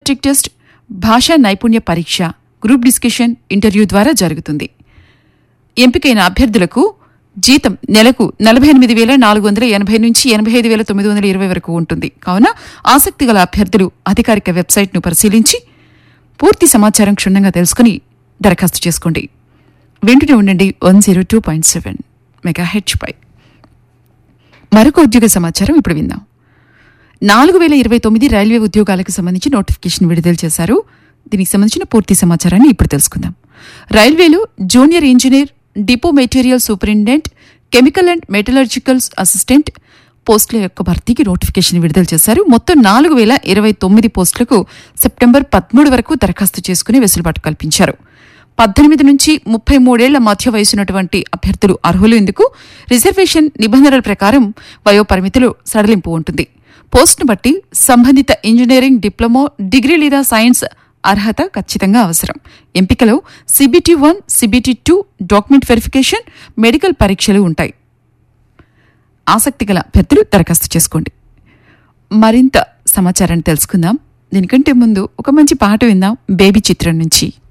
biometric test భాషా నైపుణ్య పరీక్ష గ్రూప్ డిస్కషన్ ఇంటర్వ్యూ ద్వారా జరుగుతుంది ఎంపికైన అభ్యర్థులకు జీతం నెలకు నలభై ఎనిమిది వేల నాలుగు వందల ఎనభై నుంచి ఎనభై ఐదు వేల తొమ్మిది వందల ఇరవై వరకు ఉంటుంది కావున ఆసక్తి గల అభ్యర్థులు అధికారిక వెబ్సైట్ను పరిశీలించి పూర్తి సమాచారం క్షుణ్ణంగా తెలుసుకుని దరఖాస్తు చేసుకోండి వింటూనే ఉండండి one zero two point seven megahertz పై మరొక ఉద్యోగ సమాచారం ఇప్పుడు విందాం నాలుగు వేల ఇరవై తొమ్మిది రైల్వే ఉద్యోగాలకు సంబంధించి నోటిఫికేషన్ విడుదల చేశారు దీనికి సంబంధించిన పూర్తి సమాచారాన్ని ఇప్పుడు తెలుసుకుందాం రైల్వేలో junior engineer depot material superintendent chemical and metallurgical assistant పోస్టుల యొక్క భర్తీకి నోటిఫికేషన్ విడుదల చేశారు మొత్తం నాలుగు వేల ఇరవై తొమ్మిది పోస్టులకు సెప్టెంబర్ పదమూడు వరకు దరఖాస్తు చేసుకుని వెసులుబాటు కల్పించారు పద్దెనిమిది నుంచి ముప్పై మూడేళ్ల మధ్య వయసున్నటువంటి అభ్యర్థులు అర్హులు ఇందుకు రిజర్వేషన్ నిబంధనల ప్రకారం వయోపరిమితులు సడలింపు ఉంటుంది పోస్టును బట్టి సంబంధిత ఇంజనీరింగ్ డిప్లొమా డిగ్రీ లేదా సైన్స్ అర్హత ఖచ్చితంగా అవసరం ఎంపికలో CBT one CBT two document verification medical పరీక్షలు ఉంటాయి ఆసక్తి గల అభ్యర్థులు దరఖాస్తు చేసుకోండి మరింత సమాచారాన్ని తెలుసుకుందాం దీనికంటే ముందు ఒక మంచి పాట విందాం బేబీ చిత్రం నుంచి